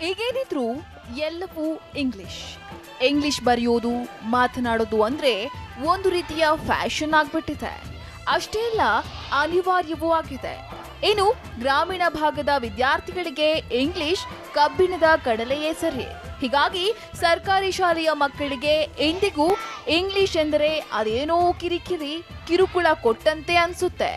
ಹೀಗೇನಿದ್ರು ಎಲ್ಲವೂ English English ಬರೆಯೋದು ಮಾತನಾಡೋದು ಅಂದ್ರೆ ಒಂದು ರೀತಿಯ ಫ್ಯಾಷನ್ ಆಗ್ಬಿಟ್ಟಿದೆ ಅಷ್ಟೇ ಅಲ್ಲ ಅನಿವಾರ್ಯವೂ ಆಗಿದೆ ಇನ್ನು ಗ್ರಾಮೀಣ ಭಾಗದ ವಿದ್ಯಾರ್ಥಿಗಳಿಗೆ ಇಂಗ್ಲಿಷ್ ಕಬ್ಬಿಣದ ಕಡಲೆಯೇ ಸರಿ ಹೀಗಾಗಿ ಸರ್ಕಾರಿ ಶಾಲೆಯ ಮಕ್ಕಳಿಗೆ ಇಂದಿಗೂ ಇಂಗ್ಲಿಷ್ ಎಂದರೆ ಅದೇನೋ ಕಿರಿಕಿರಿ ಕಿರುಕುಳ ಕೊಟ್ಟಂತೆ ಅನ್ಸುತ್ತೆ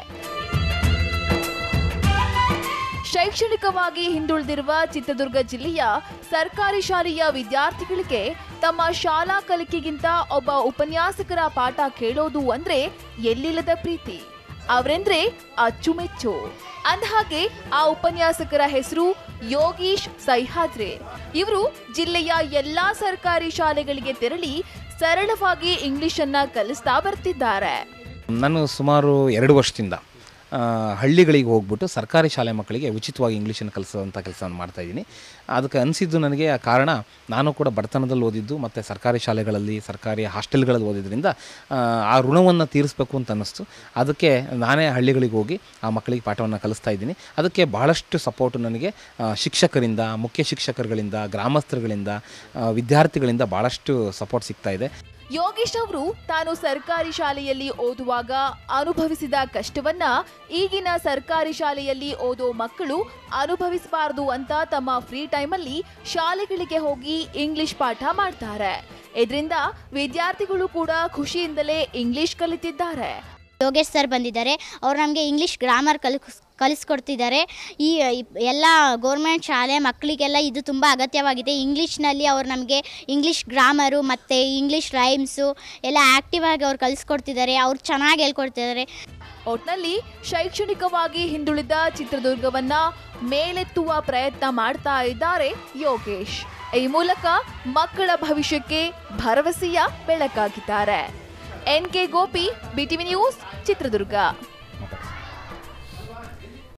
ಶೈಕ್ಷಣಿಕವಾಗಿ ಹಿಂದುಳಿದಿರುವ ಚಿತ್ರದುರ್ಗ ಜಿಲ್ಲೆಯ ಸರ್ಕಾರಿ ಶಾಲೆಯ ವಿದ್ಯಾರ್ಥಿಗಳಿಗೆ ತಮ್ಮ ಶಾಲಾ ಕಲಿಕೆಗಿಂತ ಒಬ್ಬ ಉಪನ್ಯಾಸಕರ ಪಾಠ ಕೇಳೋದು ಅಂದ್ರೆ ಎಲ್ಲಿಲ್ಲದ ಪ್ರೀತಿ ಅವರೆಂದ್ರೆ ಅಚ್ಚುಮೆಚ್ಚು ಅಂದಹಾಗೆ ಆ ಉಪನ್ಯಾಸಕರ ಹೆಸರು ಯೋಗೀಶ್ ಸಹ್ಯಾದ್ರೆ ಇವರು ಜಿಲ್ಲೆಯ ಎಲ್ಲಾ ಸರ್ಕಾರಿ ಶಾಲೆಗಳಿಗೆ ತೆರಳಿ ಸರಳವಾಗಿ ಇಂಗ್ಲಿಷ್ ಅನ್ನ ಕಲಿಸ್ತಾ ಬರ್ತಿದ್ದಾರೆ ನಾನು ಸುಮಾರು ಎರಡು ವರ್ಷದಿಂದ ಆ, ಹಳ್ಳಿಗಳಿಗೆ ಹೋಗ್ಬಿಟ್ಟು ಸರ್ಕಾರಿ ಶಾಲೆ ಮಕ್ಕಳಿಗೆ ಉಚಿತವಾಗಿ ಇಂಗ್ಲೀಷನ್ನು ಕಲಿಸುವಂಥ ಕೆಲಸವನ್ನು ಮಾಡ್ತಾಯಿದ್ದೀನಿ ಅದಕ್ಕೆ ಅನಿಸಿದ್ದು ನನಗೆ ಆ ಕಾರಣ ನಾನು ಕೂಡ ಬಡತನದಲ್ಲಿ ಓದಿದ್ದು ಮತ್ತು ಸರ್ಕಾರಿ ಶಾಲೆಗಳಲ್ಲಿ ಸರ್ಕಾರಿ ಹಾಸ್ಟೆಲ್ಗಳಲ್ಲಿ ಓದಿದ್ರಿಂದ ಆ, ಆ ಋಣವನ್ನು ತೀರಿಸಬೇಕು ಅಂತ ಅನ್ನಿಸ್ತು ಅದಕ್ಕೆ ನಾನೇ ಹಳ್ಳಿಗಳಿಗೆ ಹೋಗಿ ಆ ಮಕ್ಕಳಿಗೆ ಪಾಠವನ್ನು ಕಲಿಸ್ತಾ ಇದ್ದೀನಿ ಅದಕ್ಕೆ ಬಹಳಷ್ಟು ಸಪೋರ್ಟು ನನಗೆ ಆ, ಶಿಕ್ಷಕರಿಂದ ಮುಖ್ಯ ಶಿಕ್ಷಕರುಗಳಿಂದ ಗ್ರಾಮಸ್ಥರುಗಳಿಂದ ಆ, ವಿದ್ಯಾರ್ಥಿಗಳಿಂದ ಭಾಳಷ್ಟು ಸಪೋರ್ಟ್ ಸಿಗ್ತಾ ಇದೆ ಯೋಗೇಶ್ ಅವರು ತಾನು ಸರ್ಕಾರಿ ಶಾಲೆಯಲ್ಲಿ ಓದುವಾಗ ಅನುಭವಿಸಿದ ಕಷ್ಟವನ್ನ ಈಗಿನ ಸರ್ಕಾರಿ ಶಾಲೆಯಲ್ಲಿ ಓದೋ ಮಕ್ಕಳು ಅನುಭವಿಸಬಾರದು ಅಂತ ತಮ್ಮ ಫ್ರೀ ಟೈಮಲ್ಲಿ ಶಾಲೆಗಳಿಗೆ ಹೋಗಿ ಇಂಗ್ಲಿಷ್ ಪಾಠ ಮಾಡ್ತಾರೆ ಇದರಿಂದ ವಿದ್ಯಾರ್ಥಿಗಳು ಕೂಡ ಖುಷಿಯಿಂದಲೇ ಇಂಗ್ಲಿಷ್ ಕಲಿತಿದ್ದಾರೆ ಯೋಗೇಶ್ ಸರ್ ಬಂದಿದ್ದಾರೆ ಅವ್ರು ನಮಗೆ ಇಂಗ್ಲೀಷ್ ಗ್ರಾಮರ್ ಕಲಿಸ್ ಕಲಿಸ್ಕೊಡ್ತಿದ್ದಾರೆ ಈ ಎಲ್ಲ ಗೌರ್ಮೆಂಟ್ ಶಾಲೆ ಮಕ್ಕಳಿಗೆಲ್ಲ ಇದು ತುಂಬ ಅಗತ್ಯವಾಗಿದೆ ಇಂಗ್ಲೀಷ್ನಲ್ಲಿ ಅವ್ರು ನಮಗೆ ಇಂಗ್ಲೀಷ್ ಗ್ರಾಮರು ಮತ್ತು ಇಂಗ್ಲೀಷ್ ರೈಮ್ಸು ಎಲ್ಲ ಆ್ಯಕ್ಟಿವ್ ಆಗಿ ಅವ್ರು ಕಲಿಸ್ಕೊಡ್ತಿದ್ದಾರೆ ಅವ್ರು ಚೆನ್ನಾಗಿ ಹೇಳ್ಕೊಡ್ತಿದ್ದಾರೆ ಒಟ್ನಲ್ಲಿ ಶೈಕ್ಷಣಿಕವಾಗಿ ಹಿಂದುಳಿದ ಚಿತ್ರದುರ್ಗವನ್ನ ಮೇಲೆತ್ತುವ ಪ್ರಯತ್ನ ಮಾಡ್ತಾ ಇದ್ದಾರೆ ಯೋಗೇಶ್ ಈ ಮೂಲಕ ಮಕ್ಕಳ ಭವಿಷ್ಯಕ್ಕೆ ಭರವಸೆಯ ಬೆಳಕಾಗಿದ್ದಾರೆ N K Gopi BTV news Chitradurga